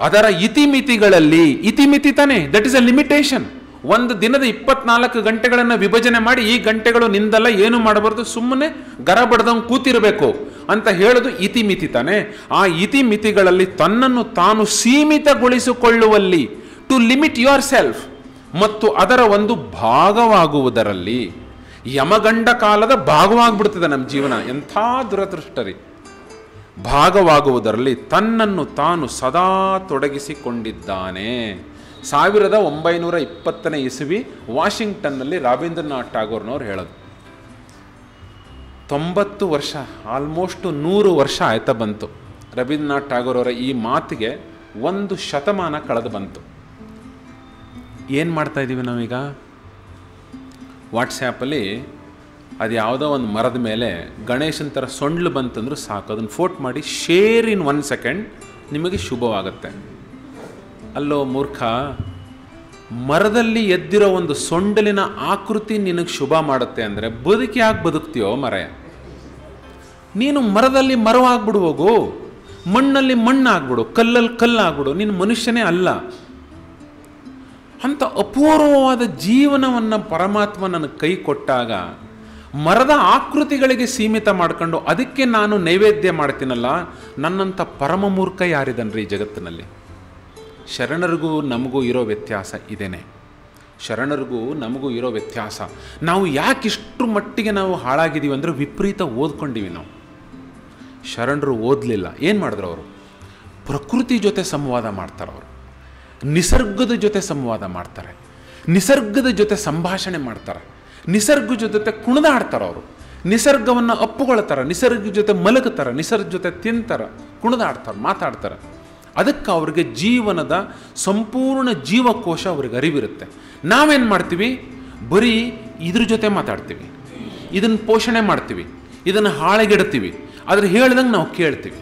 ಅದರ ಇತಿಮಿತಿಗಳಲ್ಲಿ ಇತಿಮಿತಿ ತಾನೆ that is a limitation ಒಂದು ದಿನದ ಇಪ್ಪತ್ನಾಲ್ಕು ಗಂಟೆಗಳನ್ನು ವಿಭಜನೆ ಮಾಡಿ ಈ ಗಂಟೆಗಳು ನಿಂದಲ್ಲ ಏನು ಮಾಡಬಾರ್ದು ಸುಮ್ಮನೆ ಗರ ಬಡ್ದಂಗೆ ಕೂತಿರಬೇಕು ಅಂತ ಹೇಳೋದು ಇತಿಮಿತಿ ತಾನೆ ಆ ಇತಿಮಿತಿಗಳಲ್ಲಿ ತನ್ನನ್ನು ತಾನು ಸೀಮಿತಗೊಳಿಸಿಕೊಳ್ಳುವಲ್ಲಿ ಟು ಲಿಮಿಟ್ ಯುವರ್ ಸೆಲ್ಫ್ ಮತ್ತು ಅದರ ಒಂದು ಭಾಗವಾಗುವುದರಲ್ಲಿ ಯಮಗಂಡ ಕಾಲದ ಭಾಗವಾಗ್ಬಿಡ್ತದೆ ನಮ್ಮ ಜೀವನ ಎಂಥ ದುರದೃಷ್ಟರಿ ಭಾಗವಾಗುವುದರಲ್ಲಿ ತನ್ನನ್ನು ತಾನು ಸದಾ ತೊಡಗಿಸಿಕೊಂಡಿದ್ದಾನೆ ಸಾವಿರದ ಒಂಬೈನೂರ ಇಪ್ಪತ್ತನೇ ಇಸವಿ ವಾಷಿಂಗ್ಟನ್ನಲ್ಲಿ ರಾಬೀಂದ್ರನಾಥ್ ಟಾಗೋರ್ನವ್ರು ಹೇಳೋದು ತೊಂಬತ್ತು ವರ್ಷ ಆಲ್ಮೋಸ್ಟ್ ನೂರು ವರ್ಷ ಆಯ್ತಾ ಬಂತು ರವೀಂದ್ರನಾಥ್ ಟಾಗೋರ್ ಅವರ ಈ ಮಾತಿಗೆ ಒಂದು ಶತಮಾನ ಕಳೆದು ಬಂತು ಏನು ಮಾಡ್ತಾ ಇದ್ದೀವಿ ನಾವೀಗ ವಾಟ್ಸ್ಯಾಪಲ್ಲಿ ಅದು ಯಾವುದೋ ಒಂದು ಮರದ ಮೇಲೆ ಗಣೇಶನ ಥರ ಸೊಂಡ್ಲು ಬಂತಂದ್ರೂ ಸಾಕು ಅದನ್ನು ಫೋಟ್ ಮಾಡಿ ಶೇರ್ ಇನ್ ಒನ್ ಸೆಕೆಂಡ್ ನಿಮಗೆ ಶುಭವಾಗುತ್ತೆ ಅಲ್ಲೋ ಮೂರ್ಖ ಮರದಲ್ಲಿ ಎದ್ದಿರೋ ಒಂದು ಸೊಂಡಲಿನ ಆಕೃತಿ ನಿನಗೆ ಶುಭ ಮಾಡುತ್ತೆ ಅಂದರೆ ಬದುಕಿ ಯಾಕೆ ಬದುಕ್ತೀಯೋ ಮರ ನೀನು ಮರದಲ್ಲಿ ಮರವಾಗ್ಬಿಡು ಹೋಗು ಮಣ್ಣಲ್ಲಿ ಮಣ್ಣು ಆಗ್ಬಿಡು ಕಲ್ಲಲ್ಲಿ ಕಲ್ಲು ಆಗ್ಬಿಡು ನೀನು ಮನುಷ್ಯನೇ ಅಲ್ಲ ಅಂಥ ಅಪೂರ್ವವಾದ ಜೀವನವನ್ನು ಪರಮಾತ್ಮ ನನಗೆ ಕೈ ಕೊಟ್ಟಾಗ ಮರದ ಆಕೃತಿಗಳಿಗೆ ಸೀಮಿತ ಮಾಡ್ಕೊಂಡು ಅದಕ್ಕೆ ನಾನು ನೈವೇದ್ಯ ಮಾಡ್ತೀನಲ್ಲ ನನ್ನಂಥ ಪರಮ ಮೂರ್ಖ ಯಾರಿದನ್ರಿ ಈ ಜಗತ್ತಿನಲ್ಲಿ ಶರಣರಿಗೂ ನಮಗೂ ಇರೋ ವ್ಯತ್ಯಾಸ ಇದೇನೆ ಶರಣರಿಗೂ ನಮಗೂ ಇರೋ ವ್ಯತ್ಯಾಸ ನಾವು ಯಾಕಿಷ್ಟು ಮಟ್ಟಿಗೆ ನಾವು ಹಾಳಾಗಿದ್ದೀವಿ ಅಂದರೆ ವಿಪರೀತ ಓದ್ಕೊಂಡಿವಿ ನಾವು ಶರಣರು ಓದಲಿಲ್ಲ ಏನು ಮಾಡಿದ್ರು ಅವರು ಪ್ರಕೃತಿ ಜೊತೆ ಸಂವಾದ ಮಾಡ್ತಾರೆ ಅವರು ನಿಸರ್ಗದ ಜೊತೆ ಸಂವಾದ ಮಾಡ್ತಾರೆ ನಿಸರ್ಗದ ಜೊತೆ ಸಂಭಾಷಣೆ ಮಾಡ್ತಾರೆ ನಿಸರ್ಗ ಜೊತೆ ಕುಣಿದಾಡ್ತಾರೆ ಅವರು ನಿಸರ್ಗವನ್ನು ಅಪ್ಪುಗೊಳ್ತಾರೆ ನಿಸರ್ಗ ಜೊತೆ ಮಲಗುತ್ತಾರೆ ನಿಸರ್ಗ ಜೊತೆ ತಿಂತಾರೆ ಕುಣಿದಾಡ್ತಾರೆ ಮಾತಾಡ್ತಾರೆ ಅದಕ್ಕೆ ಅವ್ರಿಗೆ ಜೀವನದ ಸಂಪೂರ್ಣ ಜೀವಕೋಶ ಅವ್ರಿಗೆ ಅರಿವಿರುತ್ತೆ ನಾವೇನು ಮಾಡ್ತೀವಿ ಬರೀ ಇದ್ರ ಜೊತೆ ಮಾತಾಡ್ತೀವಿ ಇದನ್ನು ಪೋಷಣೆ ಮಾಡ್ತೀವಿ ಇದನ್ನು ಹಾಳೆಗೆಡ್ತೀವಿ ಅದ್ರ ಹೇಳ್ದಂಗೆ ನಾವು ಕೇಳ್ತೀವಿ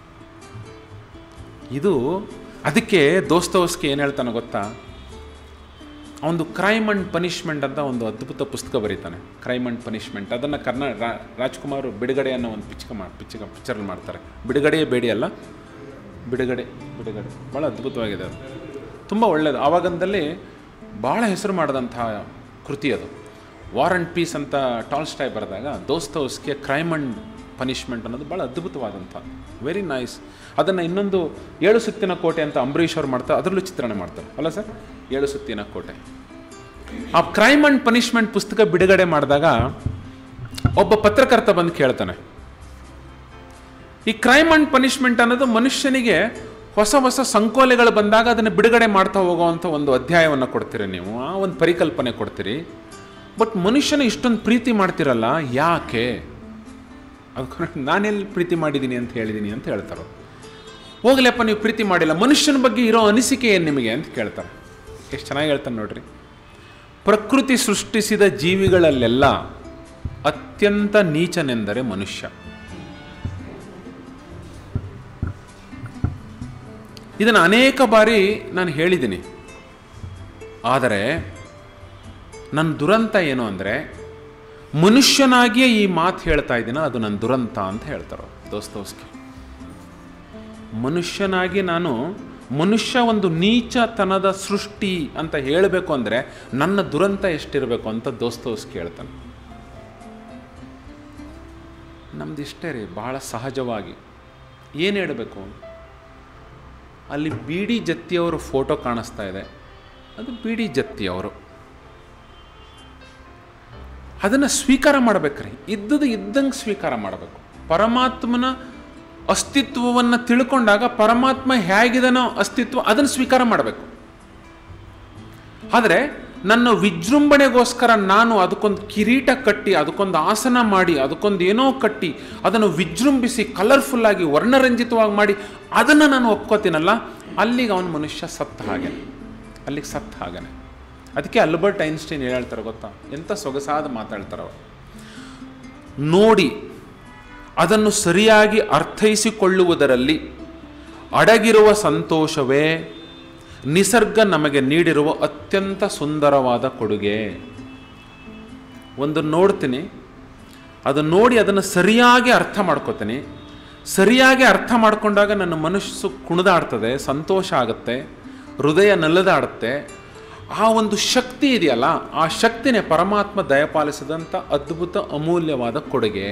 ಇದು ಅದಕ್ಕೆ ದೋಸ್ತೋಸ್ಗೆ ಏನು ಹೇಳ್ತಾನೆ ಗೊತ್ತಾ ಒಂದು ಕ್ರೈಮ್ ಅಂಡ್ ಪನಿಷ್ಮೆಂಟ್ ಅಂತ ಒಂದು ಅದ್ಭುತ ಪುಸ್ತಕ ಬರೀತಾನೆ ಕ್ರೈಮ್ ಅಂಡ್ ಪನಿಷ್ಮೆಂಟ್ ಅದನ್ನು ಕರ್ನಾ ರಾ- ರಾಜ್ಕುಮಾರ್ ಬಿಡುಗಡೆ ಅನ್ನೋ ಒಂದು ಪಿಚ್ಚಕ ಮಾಡಿ ಪಿಚ್ಚಕ ಪಿಕ್ಚರಲ್ಲಿ ಮಾಡ್ತಾರೆ ಬಿಡುಗಡೆಯೇ ಬೇಡಿ ಅಲ್ಲ ಬಿಡುಗಡೆ ಬಿಡುಗಡೆ ಭಾಳ ಅದ್ಭುತವಾಗಿದೆ ಅದು ತುಂಬ ಒಳ್ಳೆಯದು ಆವಾಗಂದಲ್ಲಿ ಭಾಳ ಹೆಸರು ಮಾಡಿದಂತಹ ಕೃತಿ ಅದು ವಾರ್ ಆ್ಯಂಡ್ ಪೀಸ್ ಅಂತ ಟಾಲ್ಸ್ಟಾಯ್ ಬರೆದಾಗ ದೋಸ್ತೋಸ್ಗೆ ಕ್ರೈಮ್ ಅಂಡ್ ಪನಿಷ್ಮೆಂಟ್ ಅನ್ನೋದು ಭಾಳ ಅದ್ಭುತವಾದಂಥ ವೆರಿ ನೈಸ್ ಅದನ್ನು ಇನ್ನೊಂದು ಏಳು ಸುತ್ತಿನ ಕೋಟೆ ಅಂತ ಅಂಬರೀಷ್ ಅವ್ರು ಮಾಡ್ತಾರೆ ಅದರಲ್ಲೂ ಚಿತ್ರಣ ಮಾಡ್ತಾರೆ ಅಲ್ಲ ಸರ್ ಏಳು ಸುತ್ತಿನ ಕೋಟೆ ಆ ಕ್ರೈಮ್ ಅಂಡ್ ಪನಿಷ್ಮೆಂಟ್ ಪುಸ್ತಕ ಬಿಡುಗಡೆ ಮಾಡಿದಾಗ ಒಬ್ಬ ಪತ್ರಕರ್ತ ಬಂದು ಕೇಳ್ತಾನೆ ಈ ಕ್ರೈಮ್ ಅಂಡ್ ಪನಿಷ್ಮೆಂಟ್ ಅನ್ನೋದು ಮನುಷ್ಯನಿಗೆ ಹೊಸ ಹೊಸ ಸಂಕೋಲೆಗಳು ಬಂದಾಗ ಅದನ್ನು ಬಿಡುಗಡೆ ಮಾಡ್ತಾ ಹೋಗುವಂಥ ಒಂದು ಅಧ್ಯಾಯವನ್ನು ಕೊಡ್ತೀರಿ ನೀವು ಆ ಒಂದು ಪರಿಕಲ್ಪನೆ ಕೊಡ್ತೀರಿ ಬಟ್ ಮನುಷ್ಯನ ಇಷ್ಟೊಂದು ಪ್ರೀತಿ ಮಾಡ್ತಿರಲ್ಲ ಯಾಕೆ ಅದಕ್ಕೆ ನಾನೆಲ್ಲಿ ಪ್ರೀತಿ ಮಾಡಿದ್ದೀನಿ ಅಂತ ಹೇಳಿದ್ದೀನಿ ಅಂತ ಹೇಳ್ತಾರೆ ಹೋಗ್ಲಪ್ಪ ನೀವು ಪ್ರೀತಿ ಮಾಡಿಲ್ಲ ಮನುಷ್ಯನ ಬಗ್ಗೆ ಇರೋ ಅನಿಸಿಕೆ ಏನು ನಿಮಗೆ ಅಂತ ಕೇಳ್ತಾರೆ ಎಷ್ಟು ಚೆನ್ನಾಗಿ ಹೇಳ್ತಾನೆ ನೋಡ್ರಿ ಪ್ರಕೃತಿ ಸೃಷ್ಟಿಸಿದ ಜೀವಿಗಳಲ್ಲೆಲ್ಲ ಅತ್ಯಂತ ನೀಚನೆಂದರೆ ಮನುಷ್ಯ ಇದನ್ನು ಅನೇಕ ಬಾರಿ ನಾನು ಹೇಳಿದ್ದೀನಿ ಆದರೆ ನನ್ನ ದುರಂತ ಏನು ಅಂದರೆ ಮನುಷ್ಯನಾಗಿಯೇ ಈ ಮಾತು ಹೇಳ್ತಾ ಇದ್ದೀನ ಅದು ನನ್ನ ದುರಂತ ಅಂತ ಹೇಳ್ತಾರೆ ದೋಸ್ತೋಸ್ಗೆ ಮನುಷ್ಯನಾಗಿ ನಾನು ಮನುಷ್ಯ ಒಂದು ನೀಚತನದ ಸೃಷ್ಟಿ ಅಂತ ಹೇಳಬೇಕು ಅಂದರೆ ನನ್ನ ದುರಂತ ಎಷ್ಟಿರಬೇಕು ಅಂತ ದೋಸ್ತೋಸ್ ಕೇಳ್ತಾನೆ ನಮ್ದು ಇಷ್ಟೇ ರೀ ಬಹಳ ಸಹಜವಾಗಿ ಏನು ಹೇಳಬೇಕು ಅಲ್ಲಿ ಬಿ ಡಿ ಜತ್ತಿಯವರ ಫೋಟೋ ಕಾಣಿಸ್ತಾ ಇದೆ ಅದು ಬಿ ಡಿ ಜತ್ತಿಯವರು ಅದನ್ನು ಸ್ವೀಕಾರ ಮಾಡ್ಬೇಕ್ರಿ ಇದ್ದದ್ದು ಇದ್ದಂಗೆ ಸ್ವೀಕಾರ ಮಾಡಬೇಕು ಪರಮಾತ್ಮನ ಅಸ್ತಿತ್ವವನ್ನು ತಿಳ್ಕೊಂಡಾಗ ಪರಮಾತ್ಮ ಹೇಗಿದನೋ ಅಸ್ತಿತ್ವ ಅದನ್ನು ಸ್ವೀಕಾರ ಮಾಡಬೇಕು ಆದರೆ ನನ್ನ ವಿಜೃಂಭಣೆಗೋಸ್ಕರ ನಾನು ಅದಕ್ಕೊಂದು ಕಿರೀಟ ಕಟ್ಟಿ ಅದಕ್ಕೊಂದು ಆಸನ ಮಾಡಿ ಅದಕ್ಕೊಂದು ಏನೋ ಕಟ್ಟಿ ಅದನ್ನು ವಿಜೃಂಭಿಸಿ ಕಲರ್ಫುಲ್ಲಾಗಿ ವರ್ಣರಂಜಿತವಾಗಿ ಮಾಡಿ ಅದನ್ನು ನಾನು ಒಪ್ಕೋತೀನಲ್ಲ ಅಲ್ಲಿಗೆ ಅವನ ಮನುಷ್ಯ ಸತ್ತ ಹಾಗೆ ಅಲ್ಲಿಗೆ ಸತ್ತ ಹಾಗೇನೆ ಅದಕ್ಕೆ ಅಲ್ಬರ್ಟ್ ಐನ್ಸ್ಟೈನ್ ಏನು ಹೇಳ್ತಾರೆ ಗೊತ್ತಾ ಎಂಥ ಸೊಗಸಾದ ಮಾತಾಡ್ತಾರೆ ಅವರು ನೋಡಿ ಅದನ್ನು ಸರಿಯಾಗಿ ಅರ್ಥೈಸಿಕೊಳ್ಳುವುದರಲ್ಲಿ ಅಡಗಿರುವ ಸಂತೋಷವೇ ನಿಸರ್ಗ ನಮಗೆ ನೀಡಿರುವ ಅತ್ಯಂತ ಸುಂದರವಾದ ಕೊಡುಗೆ ಒಂದು ನೋಡ್ತೀನಿ ಅದು ನೋಡಿ ಅದನ್ನು ಸರಿಯಾಗಿ ಅರ್ಥ ಮಾಡ್ಕೋತೀನಿ ಸರಿಯಾಗಿ ಅರ್ಥ ಮಾಡಿಕೊಂಡಾಗ ನನ್ನ ಮನಸ್ಸು ಕುಣಿದಾಡ್ತದೆ ಸಂತೋಷ ಆಗುತ್ತೆ ಹೃದಯ ನಲ್ಲದಾಡುತ್ತೆ ಆ ಒಂದು ಶಕ್ತಿ ಇದೆಯಲ್ಲ ಆ ಶಕ್ತಿನೇ ಪರಮಾತ್ಮ ದಯಪಾಲಿಸಿದಂಥ ಅದ್ಭುತ ಅಮೂಲ್ಯವಾದ ಕೊಡುಗೆ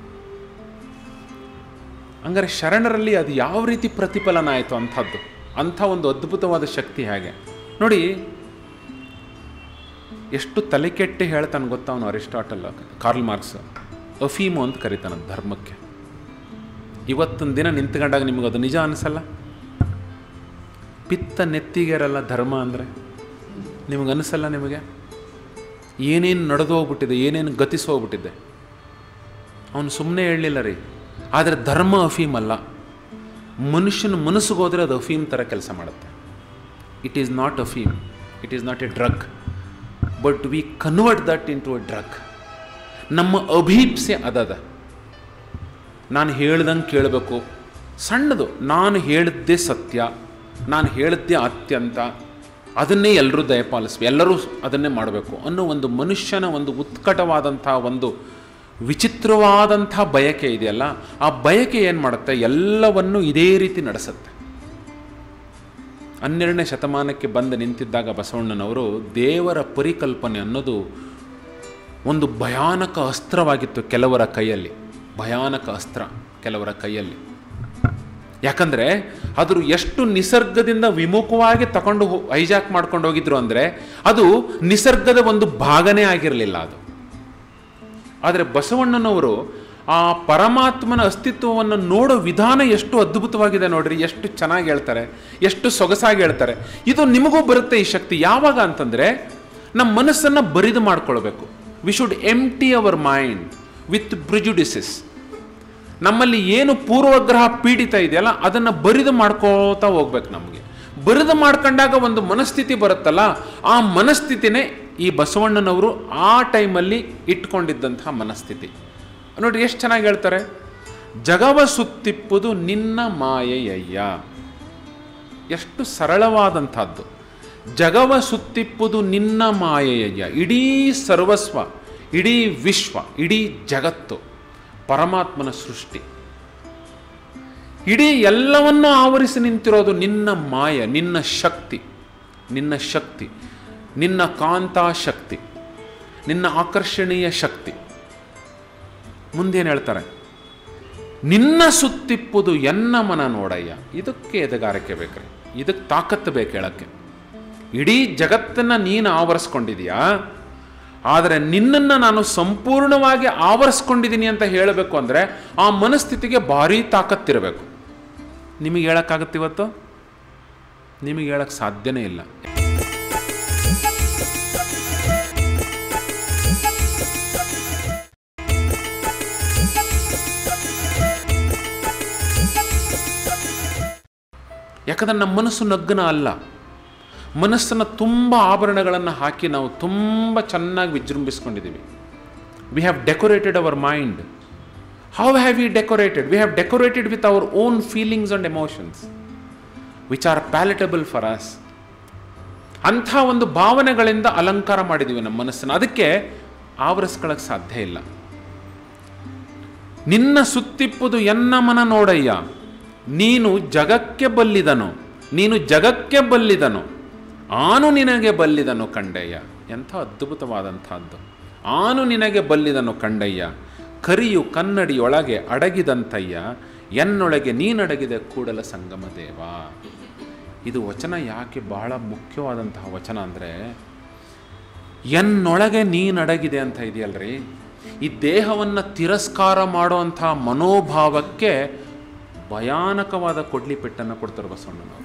ಹಂಗಾರೆ ಶರಣರಲ್ಲಿ ಅದು ಯಾವ ರೀತಿ ಪ್ರತಿಫಲನ ಆಯಿತು ಅಂಥದ್ದು ಅಂಥ ಒಂದು ಅದ್ಭುತವಾದ ಶಕ್ತಿ ಹೇಗೆ ನೋಡಿ ಎಷ್ಟು ತಲೆ ಕೆಟ್ಟಿ ಹೇಳ್ತಾನೆ ಗೊತ್ತಾ ಅವನು ಅರಿಸ್ಟಾಟಲ್ ಕಾರ್ಲ್ ಮಾರ್ಕ್ಸ್ ಅಫೀಮು ಅಂತ ಕರೀತಾನೆ ಧರ್ಮಕ್ಕೆ ಇವತ್ತೊಂದು ದಿನ ನಿಂತ್ಕೊಂಡಾಗ ನಿಮಗೆ ಅದು ನಿಜ ಅನಿಸಲ್ಲ ಪಿತ್ತ ನೆತ್ತಿಗೆರಲ್ಲ ಧರ್ಮ ಅಂದರೆ ನಿಮಗೆ ಅನಿಸಲ್ಲ ನಿಮಗೆ ಏನೇನು ನಡೆದು ಹೋಗ್ಬಿಟ್ಟಿದೆ ಏನೇನು ಗತಿಸಿ ಹೋಗ್ಬಿಟ್ಟಿದೆ ಅವನು ಸುಮ್ಮನೆ ಹೇಳಲಿಲ್ಲ ರೀ ಆದರೆ ಧರ್ಮ ಅಫೀಮ್ ಅಲ್ಲ ಮನುಷ್ಯನ ಮನಸ್ಸಿಗೆ ಹೋದರೆ ಅದು ಅಫೀಮ್ ಥರ ಕೆಲಸ ಮಾಡುತ್ತೆ ಇಟ್ ಈಸ್ ನಾಟ್ ಅಫೀಮ್ it is not a drug but we convert that in to a drug ನಮ್ಮ ಅಭೀಪ್ಸೆ ಅದದ ನಾನು ಹೇಳ್ದಂಗೆ ಕೇಳಬೇಕು ಸಣ್ಣದು ನಾನು ಹೇಳಿದ್ದೇ ಸತ್ಯ ನಾನು ಹೇಳಿದ್ದೇ ಅತ್ಯಂತ ಅದನ್ನೇ ಎಲ್ಲರೂ ದಯಪಾಲಿಸ್ಬೇಕು ಎಲ್ಲರೂ ಅದನ್ನೇ ಮಾಡಬೇಕು ಅನ್ನೋ ಒಂದು ಮನುಷ್ಯನ ಒಂದು ಉತ್ಕಟವಾದಂಥ ಒಂದು ವಿಚಿತ್ರವಾದಂಥ ಬಯಕೆ ಇದೆಯಲ್ಲ ಆ ಬಯಕೆ ಏನು ಮಾಡುತ್ತೆ ಎಲ್ಲವನ್ನು ಇದೇ ರೀತಿ ನಡೆಸುತ್ತೆ ಹನ್ನೆರಡನೇ ಶತಮಾನಕ್ಕೆ ಬಂದು ನಿಂತಿದ್ದಾಗ ಬಸವಣ್ಣನವರು ದೇವರ ಪರಿಕಲ್ಪನೆ ಅನ್ನೋದು ಒಂದು ಭಯಾನಕ ಅಸ್ತ್ರವಾಗಿತ್ತು ಕೆಲವರ ಕೈಯಲ್ಲಿ ಭಯಾನಕ ಅಸ್ತ್ರ ಕೆಲವರ ಕೈಯಲ್ಲಿ ಯಾಕಂದರೆ ಅದ್ರ ಎಷ್ಟು ನಿಸರ್ಗದಿಂದ ವಿಮುಖವಾಗಿ ತಗೊಂಡು ಹೈಜಾಕ್ ಮಾಡ್ಕೊಂಡು ಹೋಗಿದ್ರು ಅಂದರೆ ಅದು ನಿಸರ್ಗದ ಒಂದು ಭಾಗನೇ ಆಗಿರಲಿಲ್ಲ ಅದು ಆದರೆ ಬಸವಣ್ಣನವರು ಆ ಪರಮಾತ್ಮನ ಅಸ್ತಿತ್ವವನ್ನು ನೋಡೋ ವಿಧಾನ ಎಷ್ಟು ಅದ್ಭುತವಾಗಿದೆ ನೋಡ್ರಿ ಎಷ್ಟು ಚೆನ್ನಾಗಿ ಹೇಳ್ತಾರೆ ಎಷ್ಟು ಸೊಗಸಾಗಿ ಹೇಳ್ತಾರೆ ಇದು ನಿಮಗೂ ಬರುತ್ತೆ ಈ ಶಕ್ತಿ ಯಾವಾಗ ಅಂತಂದರೆ ನಮ್ಮ ಮನಸ್ಸನ್ನು ಬರಿದು ಮಾಡ್ಕೊಳ್ಬೇಕು we should empty our mind with prejudices ನಮ್ಮಲ್ಲಿ ಏನು ಪೂರ್ವಗ್ರಹ ಪೀಡಿತ ಇದೆಯಲ್ಲ ಅದನ್ನು ಬರಿದು ಮಾಡ್ಕೋತಾ ಹೋಗ್ಬೇಕು ನಮಗೆ ಬರಿದು ಮಾಡ್ಕೊಂಡಾಗ ಒಂದು ಮನಸ್ಥಿತಿ ಬರುತ್ತಲ್ಲ ಆ ಮನಸ್ಥಿತಿನೇ ಈ ಬಸವಣ್ಣನವರು ಆ ಟೈಮಲ್ಲಿ ಇಟ್ಕೊಂಡಿದ್ದಂತಹ ಮನಸ್ಥಿತಿ ನೋಡಿ ಎಷ್ಟು ಚೆನ್ನಾಗಿ ಹೇಳ್ತಾರೆ ಜಗವ ಸುತ್ತಿಪ್ಪುದು ನಿನ್ನ ಮಾಯೆಯಯ್ಯ ಎಷ್ಟು ಸರಳವಾದಂಥದ್ದು ಜಗವ ಸುತ್ತಿಪ್ಪುದು ನಿನ್ನ ಮಾಯೆಯಯ್ಯ ಇಡೀ ಸರ್ವಸ್ವ ಇಡೀ ವಿಶ್ವ ಇಡೀ ಜಗತ್ತು ಪರಮಾತ್ಮನ ಸೃಷ್ಟಿ ಇಡೀ ಎಲ್ಲವನ್ನೂ ಆವರಿಸಿ ನಿಂತಿರೋದು ನಿನ್ನ ಮಾಯ ನಿನ್ನ ಶಕ್ತಿ ನಿನ್ನ ಶಕ್ತಿ ನಿನ್ನ ಕಾಂತಾ ಶಕ್ತಿ ನಿನ್ನ ಆಕರ್ಷಣೀಯ ಶಕ್ತಿ ಮುಂದೇನು ಹೇಳ್ತಾರೆ ನಿನ್ನ ಸುತ್ತಿಪ್ಪುದು ಎನ್ನ ಮನ ನೋಡಯ್ಯ ಇದಕ್ಕೆ ಎದಗಾರಿಕೆ ಬೇಕ್ರಿ ಇದಕ್ಕೆ ತಾಕತ್ತು ಬೇಕು ಹೇಳಕ್ಕೆ ಇಡೀ ಜಗತ್ತನ್ನು ನೀನು ಆವರಿಸ್ಕೊಂಡಿದೀಯಾ ಆದರೆ ನಿನ್ನನ್ನು ನಾನು ಸಂಪೂರ್ಣವಾಗಿ ಆವರಿಸ್ಕೊಂಡಿದ್ದೀನಿ ಅಂತ ಹೇಳಬೇಕು ಅಂದರೆ ಆ ಮನಸ್ಥಿತಿಗೆ ಭಾರಿ ತಾಕತ್ತಿರಬೇಕು ನಿಮಗೆ ಹೇಳೋಕ್ಕಾಗತ್ತೆ ಇವತ್ತು ನಿಮಗೆ ಹೇಳಕ್ಕೆ ಸಾಧ್ಯನೇ ಇಲ್ಲ ಯಾಕಂದ್ರೆ ನಮ್ಮ ಮನಸ್ಸು ನಗ್ಗನ ಅಲ್ಲ ಮನಸ್ಸನ್ನು ತುಂಬ ಆಭರಣಗಳನ್ನು ಹಾಕಿ ನಾವು ತುಂಬ ಚೆನ್ನಾಗಿ ವಿಜೃಂಭಿಸ್ಕೊಂಡಿದ್ದೀವಿ we have decorated our mind how have we decorated we have decorated with our own feelings and emotions which are palatable for us ಅಂಥ ಒಂದು ಭಾವನೆಗಳಿಂದ ಅಲಂಕಾರ ಮಾಡಿದ್ದೀವಿ ನಮ್ಮ ಮನಸ್ಸನ್ನು ಅದಕ್ಕೆ ಆವರಿಸ್ಕೊಳ್ಳೋಕ್ಕೆ ಸಾಧ್ಯ ಇಲ್ಲ ನಿನ್ನ ಸುತ್ತಿಪ್ಪುದು ಎನ್ನ ಮನ ನೋಡಯ್ಯ ನೀನು ಜಗಕ್ಕೆ ಬಲ್ಲಿದನು ನೀನು ಜಗಕ್ಕೆ ಬಲ್ಲಿದನು ಆನು ನಿನಗೆ ಬಲ್ಲಿದನು ಕಂಡಯ್ಯ ಎಂಥ ಅದ್ಭುತವಾದಂಥದ್ದು ಆನು ನಿನಗೆ ಬಲ್ಲಿದನು ಕಂಡಯ್ಯ ಕರಿಯು ಕನ್ನಡಿಯೊಳಗೆ ಅಡಗಿದಂತಯ್ಯ ಎನ್ನೊಳಗೆ ನೀನಡಗಿದೆ ಕೂಡಲ ಸಂಗಮ ದೇವ ಇದು ವಚನ ಯಾಕೆ ಬಹಳ ಮುಖ್ಯವಾದಂತಹ ವಚನ ಅಂದರೆ ಎನ್ನೊಳಗೆ ನೀನಡಗಿದೆ ಅಂತ ಇದೆಯಲ್ರಿ ಈ ದೇಹವನ್ನು ತಿರಸ್ಕಾರ ಮಾಡುವಂಥ ಮನೋಭಾವಕ್ಕೆ ಭಯಾನಕವಾದ ಕೊಡ್ಲಿ ಪೆಟ್ಟನ್ನು ಕೊಡ್ತಾರೆ ಬಸವಣ್ಣನವರು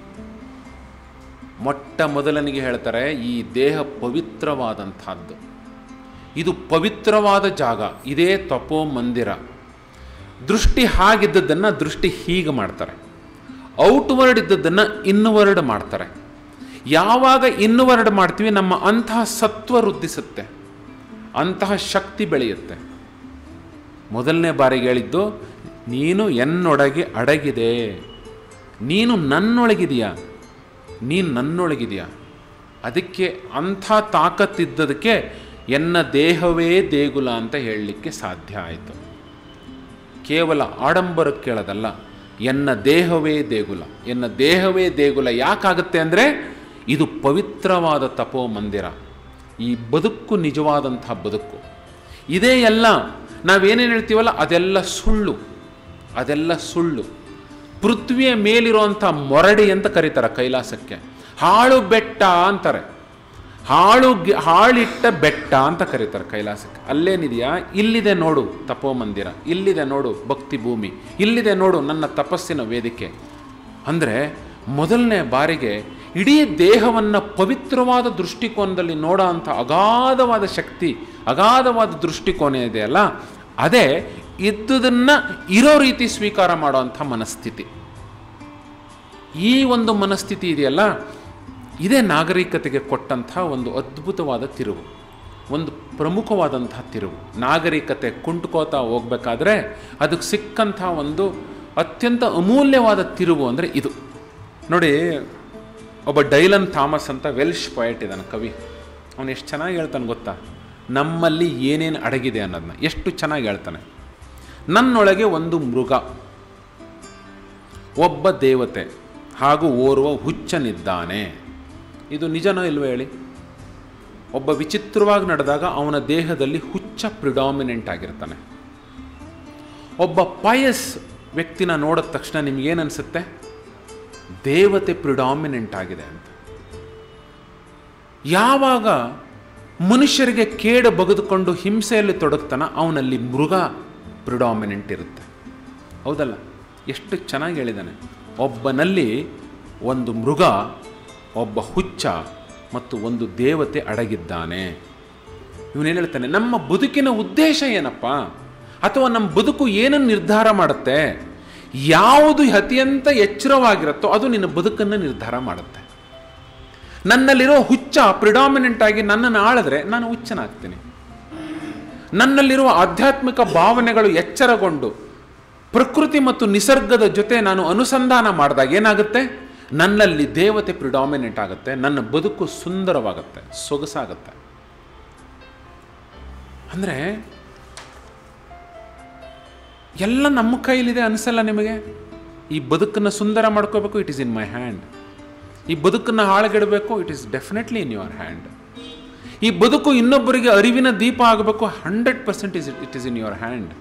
ಮೊಟ್ಟ ಮೊದಲನಿಗೆ ಹೇಳ್ತಾರೆ ಈ ದೇಹ ಪವಿತ್ರವಾದಂಥದ್ದು ಇದು ಪವಿತ್ರವಾದ ಜಾಗ ಇದೇ ತಪೋ ಮಂದಿರ ದೃಷ್ಟಿ ಹಾಗಿದ್ದದ್ದನ್ನು ದೃಷ್ಟಿ ಹೀಗೆ ಮಾಡ್ತಾರೆ ಔಟ್ವರ್ಡ್ ಇದ್ದದ್ದನ್ನು ಇನ್ವರ್ಡ್ ಮಾಡ್ತಾರೆ ಯಾವಾಗ ಇನ್ವರ್ಡ್ ಮಾಡ್ತೀವಿ ನಮ್ಮ ಅಂತಹ ಸತ್ವ ವೃದ್ಧಿಸುತ್ತೆ ಅಂತಹ ಶಕ್ತಿ ಬೆಳೆಯುತ್ತೆ ಮೊದಲನೇ ಬಾರಿಗೆ ಹೇಳಿದ್ದು ನೀನು ಎನ್ನೊಳಗೆ ಅಡಗಿದೆ ನೀನು ನನ್ನೊಳಗಿದೆಯಾ ನೀನು ನನ್ನೊಳಗಿದೆಯಾ ಅದಕ್ಕೆ ಅಂಥ ತಾಕತ್ತಿದ್ದದಕ್ಕೆ ಎನ್ನ ದೇಹವೇ ದೇಗುಲ ಅಂತ ಹೇಳಲಿಕ್ಕೆ ಸಾಧ್ಯ ಆಯಿತು ಕೇವಲ ಆಡಂಬರಕ್ಕೆ ಕೇಳೋದಲ್ಲ ಎನ್ನ ದೇಹವೇ ದೇಗುಲ ಎನ್ನ ದೇಹವೇ ದೇಗುಲ ಯಾಕಾಗುತ್ತೆ ಅಂದರೆ ಇದು ಪವಿತ್ರವಾದ ತಪೋ ಮಂದಿರ ಈ ಬದುಕು ನಿಜವಾದಂಥ ಬದುಕು ಇದೇ ಎಲ್ಲ ನಾವೇನೇನು ಹೇಳ್ತೀವಲ್ಲ ಅದೆಲ್ಲ ಸುಳ್ಳು ಅದೆಲ್ಲ ಸುಳ್ಳು ಪೃಥ್ವಿಯ ಮೇಲಿರುವಂಥ ಮೊರಡಿ ಅಂತ ಕರೀತಾರೆ ಕೈಲಾಸಕ್ಕೆ ಹಾಳು ಬೆಟ್ಟ ಅಂತಾರೆ ಹಾಳು ಗಿ- ಹಾಳಿಟ್ಟ ಬೆಟ್ಟ ಅಂತ ಕರೀತಾರೆ ಕೈಲಾಸಕ್ಕೆ ಅಲ್ಲೇನಿದೆಯಾ ಇಲ್ಲಿದೆ ನೋಡು ತಪೋಮಂದಿರ ಇಲ್ಲಿದೆ ನೋಡು ಭಕ್ತಿ ಭೂಮಿ ಇಲ್ಲಿದೆ ನೋಡು ನನ್ನ ತಪಸ್ಸಿನ ವೇದಿಕೆ ಅಂದರೆ ಮೊದಲನೇ ಬಾರಿಗೆ ಇಡೀ ದೇಹವನ್ನು ಪವಿತ್ರವಾದ ದೃಷ್ಟಿಕೋನದಲ್ಲಿ ನೋಡೋ ಅಂಥ ಅಗಾಧವಾದ ಶಕ್ತಿ ಅಗಾಧವಾದ ದೃಷ್ಟಿಕೋನ ಇದೆಯಲ್ಲ ಅದೇ ಇದ್ದುದನ್ನು ಇರೋ ರೀತಿ ಸ್ವೀಕಾರ ಮಾಡುವಂಥ ಮನಸ್ಥಿತಿ ಈ ಒಂದು ಮನಸ್ಥಿತಿ ಇದೆಯಲ್ಲ ಇದೇ ನಾಗರಿಕತೆಗೆ ಕೊಟ್ಟಂಥ ಒಂದು ಅದ್ಭುತವಾದ ತಿರುವು ಒಂದು ಪ್ರಮುಖವಾದಂಥ ತಿರುವು ನಾಗರಿಕತೆ ಕುಂಟ್ಕೋತಾ ಹೋಗ್ಬೇಕಾದ್ರೆ ಅದಕ್ಕೆ ಸಿಕ್ಕಂಥ ಒಂದು ಅತ್ಯಂತ ಅಮೂಲ್ಯವಾದ ತಿರುವು ಅಂದರೆ ಇದು ನೋಡಿ ಒಬ್ಬ ಡೈಲನ್ ಥಾಮಸ್ ಅಂತ ವೆಲ್ಶ್ ಪೊಯೆಟ್ ಇದ್ದಾನೆ ಕವಿ ಅವನು ಎಷ್ಟು ಚೆನ್ನಾಗಿ ಹೇಳ್ತಾನೆ ಗೊತ್ತಾ ನಮ್ಮಲ್ಲಿ ಏನೇನು ಅಡಗಿದೆ ಅನ್ನೋದನ್ನ ಎಷ್ಟು ಚೆನ್ನಾಗಿ ಹೇಳ್ತಾನೆ ನನ್ನೊಳಗೆ ಒಂದು ಮೃಗ ಒಬ್ಬ ದೇವತೆ ಹಾಗೂ ಓರ್ವ ಹುಚ್ಚನಿದ್ದಾನೆ ಇದು ನಿಜನೋ ಇಲ್ವೋ ಹೇಳಿ ಒಬ್ಬ ವಿಚಿತ್ರವಾಗಿ ನಡೆದಾಗ ಅವನ ದೇಹದಲ್ಲಿ ಹುಚ್ಚ ಪ್ರಿಡಾಮಿನೆಂಟ್ ಆಗಿರ್ತಾನೆ ಒಬ್ಬ ಪಯಸ್ ವ್ಯಕ್ತಿನ ನೋಡಿದ ತಕ್ಷಣ ನಿಮಗೇನು ಅನಿಸುತ್ತೆ ದೇವತೆ ಪ್ರಿಡಾಮಿನೆಂಟ್ ಆಗಿದೆ ಅಂತ ಯಾವಾಗ ಮನುಷ್ಯರಿಗೆ ಕೇಡು ಬಗೆದುಕೊಂಡು ಹಿಂಸೆಯಲ್ಲಿ ತೊಡಗ್ತಾನ ಅವನಲ್ಲಿ ಮೃಗ ಪ್ರಿಡಾಮಿನೆಂಟ್ ಇರುತ್ತೆ ಹೌದಲ್ಲ ಎಷ್ಟು ಚೆನ್ನಾಗಿ ಹೇಳಿದ್ದಾನೆ ಒಬ್ಬನಲ್ಲಿ ಒಂದು ಮೃಗ ಒಬ್ಬ ಹುಚ್ಚ ಮತ್ತು ಒಂದು ದೇವತೆ ಅಡಗಿದ್ದಾನೆ ಇವನೇನು ಹೇಳ್ತಾನೆ ನಮ್ಮ ಬದುಕಿನ ಉದ್ದೇಶ ಏನಪ್ಪ ಅಥವಾ ನಮ್ಮ ಬದುಕು ಏನನ್ನು ನಿರ್ಧಾರ ಮಾಡುತ್ತೆ ಯಾವುದು ಅತ್ಯಂತ ಎಚ್ಚರವಾಗಿರುತ್ತೋ ಅದು ನಿನ್ನ ಬದುಕನ್ನು ನಿರ್ಧಾರ ಮಾಡುತ್ತೆ ನನ್ನಲ್ಲಿರೋ ಹುಚ್ಚ ಪ್ರಿಡಾಮಿನೆಂಟ್ ಆಗಿ ನನ್ನನ್ನು ಆಳಿದ್ರೆ ನಾನು ಹುಚ್ಚನಾಗ್ತೀನಿ ನನ್ನಲ್ಲಿರುವ ಆಧ್ಯಾತ್ಮಿಕ ಭಾವನೆಗಳು ಎಚ್ಚರಗೊಂಡು ಪ್ರಕೃತಿ ಮತ್ತು ನಿಸರ್ಗದ ಜೊತೆ ನಾನು ಅನುಸಂಧಾನ ಮಾಡಿದಾಗ ಏನಾಗುತ್ತೆ ನನ್ನಲ್ಲಿ ದೇವತೆ ಪ್ರಿಡಾಮಿನೆಂಟ್ ಆಗುತ್ತೆ ನನ್ನ ಬದುಕು ಸುಂದರವಾಗುತ್ತೆ ಸೊಗಸಾಗುತ್ತೆ ಅಂದರೆ ಎಲ್ಲ ನಮ್ಮ ಕೈಲಿದೆ ಅನಿಸಲ್ಲ ನಿಮಗೆ ಈ ಬದುಕನ್ನು ಸುಂದರ ಮಾಡ್ಕೋಬೇಕು it is in my hand ಈ ಬದುಕನ್ನು ಹಾಳಗೆಡಬೇಕು it is definitely in your hand ಈ ಬದುಕು ಇನ್ನೊಬ್ಬರಿಗೆ ಅರಿವಿನ ದೀಪ ಆಗಬೇಕು hundred percent is it is in your hand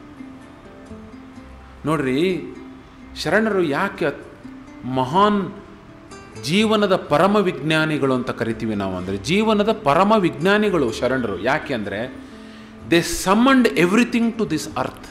ನೋಡ್ರಿ ಶರಣರು ಯಾಕೆ ಅತ್- ಮಹಾನ್ ಜೀವನದ ಪರಮ ವಿಜ್ಞಾನಿಗಳು ಅಂತ ಕರಿತೀವಿ ನಾವು ಅಂದರೆ ಜೀವನದ ಪರಮ ವಿಜ್ಞಾನಿಗಳು ಶರಣರು ಯಾಕೆ ಅಂದರೆ they summoned everything to this earth